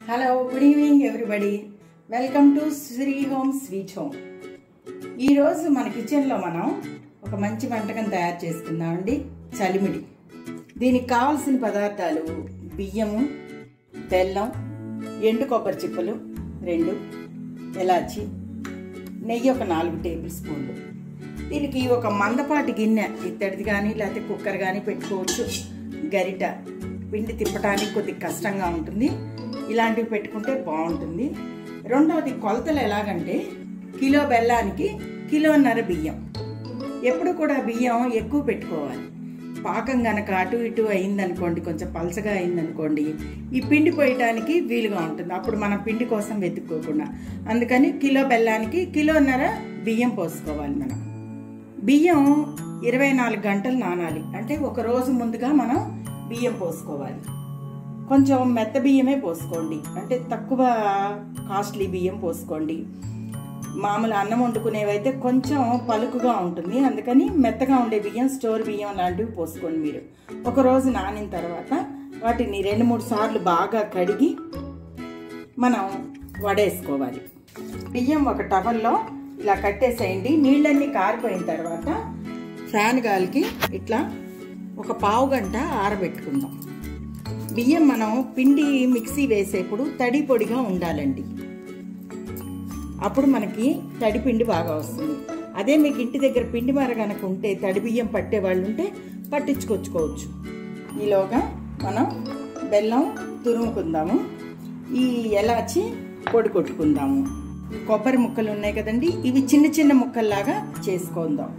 hello good evening everybody welcome to Shri home sweet home ఈరోజు మన కిచెన్లో మనం ఒక మంచి వంటకం తయారు చేసుకుందామండి చలిమిడి దీనికి కావాల్సిన పదార్థాలు బియ్యము బెల్లం ఎండు కొబ్బరి చిప్పలు రెండు ఎలాచి నెయ్యి ఒక నాలుగు టేబుల్ స్పూన్లు దీనికి ఒక మందపాటి గిన్నె ఇత్తడిది కానీ లేకపోతే కుక్కర్ కానీ పెట్టుకోవచ్చు గరిట పిండి తిప్పడానికి కొద్దిగా కష్టంగా ఉంటుంది ఇలాంటివి పెట్టుకుంటే బాగుంటుంది రెండవది కొలతలు ఎలాగంటే కిలో బెల్లానికి కిలోన్నర బియ్యం ఎప్పుడు కూడా బియ్యం ఎక్కువ పెట్టుకోవాలి పాకం గనక అటు ఇటు అయిందనుకోండి కొంచెం పలచగా అయిందనుకోండి ఈ పిండి పోయటానికి వీలుగా ఉంటుంది అప్పుడు మనం పిండి కోసం వెతుక్కోకుండా అందుకని కిలో బెల్లానికి కిలోన్నర బియ్యం పోసుకోవాలి మనం బియ్యం ఇరవై నాలుగు గంటలు నానాలి అంటే ఒక రోజు ముందుగా మనం బియ్యం పోసుకోవాలి కొంచెం మెత్త బియ్యమే పోసుకోండి అంటే తక్కువ కాస్ట్లీ బియ్యం పోసుకోండి మామూలు అన్నం వండుకునేవైతే కొంచెం పలుకుగా ఉంటుంది అందుకని మెత్తగా ఉండే బియ్యం స్టోర్ బియ్యం లాంటివి పోసుకోండి మీరు ఒక రోజు నానిన తర్వాత వాటిని రెండు మూడు సార్లు బాగా కడిగి మనం వడేసుకోవాలి బియ్యం ఒక టవల్లో ఇలా కట్టేసేయండి నీళ్ళన్నీ కారిపోయిన తర్వాత ఫ్యాన్ గాలికి ఇట్లా ఒక పావు గంట ఆరబెట్టుకుందాం బియ్యం మనం పిండి మిక్సీ వేసేప్పుడు తడి పొడిగా ఉండాలండి అప్పుడు మనకి తడి పిండి బాగా వస్తుంది అదే మీకు ఇంటి దగ్గర పిండి మర కనుక ఉంటే తడి బియ్యం పట్టే వాళ్ళు ఉంటే పట్టించుకొచ్చుకోవచ్చు ఈలోగా మనం బెల్లం తురుముకుందాము ఈ ఎలాచి పొడి కొట్టుకుందాము ఈ కొబ్బరి ముక్కలు ఉన్నాయి కదండి ఇవి చిన్న చిన్న ముక్కల్లాగా చేసుకుందాం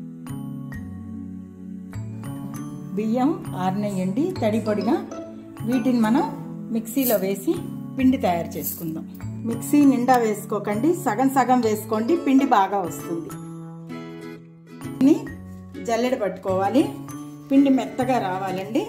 బియ్యం ఆరినేయండి తడి పొడిగా వీటిని మనం మిక్సీలో వేసి పిండి తయారు చేసుకుందాం మిక్సీ నిండా వేసుకోకండి సగం సగం వేసుకోండి పిండి బాగా వస్తుంది జల్లెడ పట్టుకోవాలి పిండి మెత్తగా రావాలండి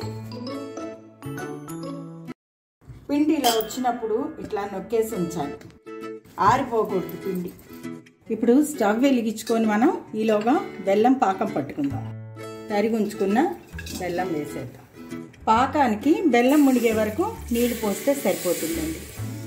పిండి ఇలా వచ్చినప్పుడు ఇట్లా నొక్కేసి ఉంచాలి ఆరిపోకూడదు పిండి ఇప్పుడు స్టవ్ వెలిగించుకొని మనం ఈలోగా బెల్లం పాకం పట్టుకుందాం తరిగి ఉంచుకున్న బెల్లం వేసేద్దాం పాకానికి బెల్లం మునిగే వరకు నీళ్లు పోస్తే సరిపోతుందండి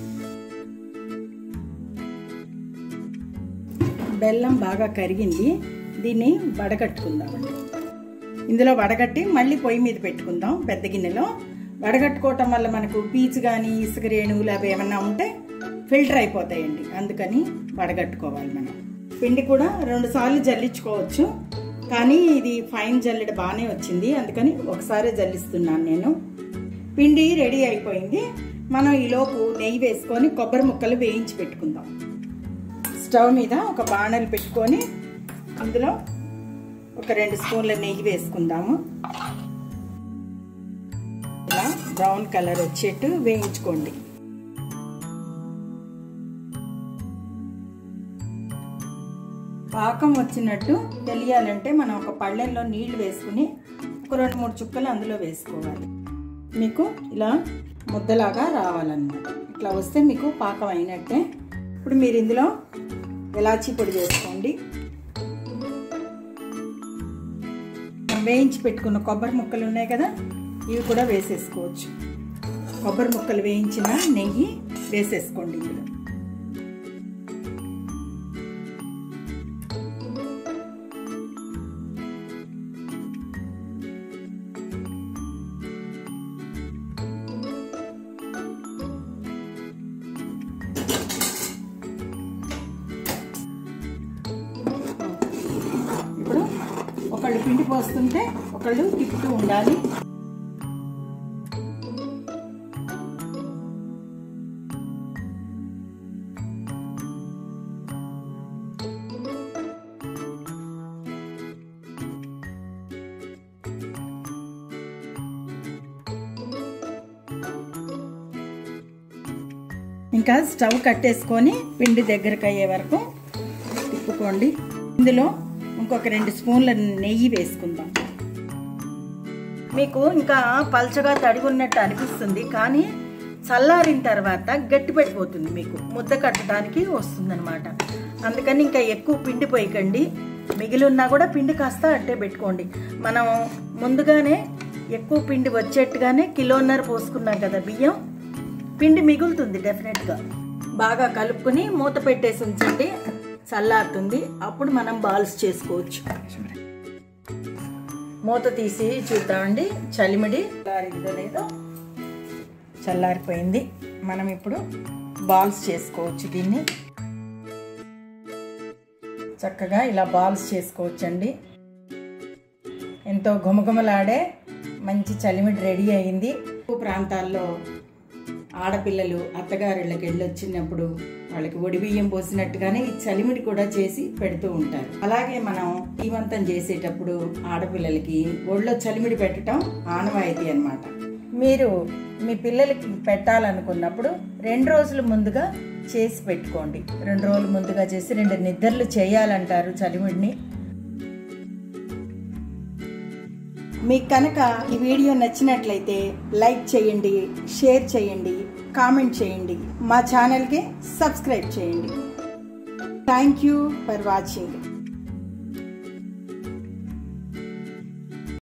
బెల్లం బాగా కరిగింది దీన్ని వడగట్టుకుందామండి ఇందులో వడగట్టి మళ్ళీ పొయ్యి మీద పెట్టుకుందాం పెద్ద గిన్నెలో వడగట్టుకోవటం వల్ల మనకు పీచు కానీ ఇసుక రేణువులు అవి ఏమన్నా ఉంటే ఫిల్టర్ అయిపోతాయండి అందుకని వడగట్టుకోవాలి మనం పిండి కూడా రెండు సార్లు జల్లించుకోవచ్చు కానీ ఇది ఫైన్ జల్లెడ బాగానే వచ్చింది అందుకని ఒకసారి జల్లిస్తున్నాను నేను పిండి రెడీ అయిపోయింది మనం ఈలోపు నెయ్యి వేసుకొని కొబ్బరి ముక్కలు వేయించి పెట్టుకుందాం స్టవ్ మీద ఒక బాణలు పెట్టుకొని అందులో ఒక రెండు స్పూన్ల నెయ్యి వేసుకుందాము ఇలా బ్రౌన్ కలర్ వచ్చేట్టు వేయించుకోండి పాకం వచ్చినట్టు తెలియాలంటే మనం ఒక పళ్ళెంలో నీళ్లు వేసుకుని ఒక రెండు మూడు చుక్కలు అందులో వేసుకోవాలి మీకు ఇలా ముద్దలాగా రావాలన్నమాట ఇట్లా వస్తే మీకు పాకం అయినట్టే ఇప్పుడు మీరు ఇందులో ఎలాచీ పొడి వేసుకోండి వేయించి పెట్టుకున్న కొబ్బరి ముక్కలు ఉన్నాయి కదా ఇవి కూడా వేసేసుకోవచ్చు కొబ్బరి ముక్కలు వేయించిన నెయ్యి వేసేసుకోండి ఇందులో ఇప్పుడు ఒకళ్ళు పిండి పోస్తుంటే ఒకళ్ళు తిప్పుతూ ఉండాలి ఇంకా స్టవ్ కట్టేసుకొని పిండి దగ్గరకు అయ్యే వరకు తిప్పుకోండి ఇందులో ఇంకొక రెండు స్పూన్ల నెయ్యి వేసుకుందాం మీకు ఇంకా పల్చగా తడిగి ఉన్నట్టు అనిపిస్తుంది కానీ చల్లారిన తర్వాత గట్టి పడిపోతుంది మీకు ముద్ద కట్టడానికి వస్తుందన్నమాట అందుకని ఇంకా ఎక్కువ పిండి పోయకండి మిగిలి ఉన్నా కూడా పిండి కాస్త అట్టే పెట్టుకోండి మనం ముందుగానే ఎక్కువ పిండి వచ్చేట్టుగానే కిలోన్నర పోసుకున్నాం కదా బియ్యం పిండి మిగులుతుంది డెఫినెట్గా బాగా కలుపుకొని మూత పెట్టేసి ఉంచండి చల్లారుతుంది అప్పుడు మనం బాల్స్ చేసుకోవచ్చు మూత తీసి చూద్దామండి చలిమిడి చల్లారిందో లేదో చల్లారిపోయింది మనం ఇప్పుడు బాల్స్ చేసుకోవచ్చు దీన్ని చక్కగా ఇలా బాల్స్ చేసుకోవచ్చండి ఎంతో ఘుమఘుమలాడే మంచి చలిమిడి రెడీ అయింది ప్రాంతాల్లో ఆడపిల్లలు అత్తగారిళ్ళకి వెళ్ళి వచ్చినప్పుడు వాళ్ళకి ఒడి బియ్యం పోసినట్టుగానే ఈ చలిమిడి కూడా చేసి పెడుతూ ఉంటారు అలాగే మనం ఈవంతం చేసేటప్పుడు ఆడపిల్లలకి ఒళ్ళో చలిమిడి పెట్టడం ఆనవాయితీ అన్నమాట మీరు మీ పిల్లలకి పెట్టాలనుకున్నప్పుడు రెండు రోజుల ముందుగా చేసి పెట్టుకోండి రెండు రోజుల ముందుగా చేసి రెండు నిద్రలు చేయాలంటారు చలిమిడిని మీకు కనుక ఈ వీడియో నచ్చినట్లయితే లైక్ చేయండి షేర్ చేయండి కామెంట్ చేయండి మా ఛానల్కి సబ్స్క్రైబ్ చేయండి థ్యాంక్ యూ ఫర్ వాచింగ్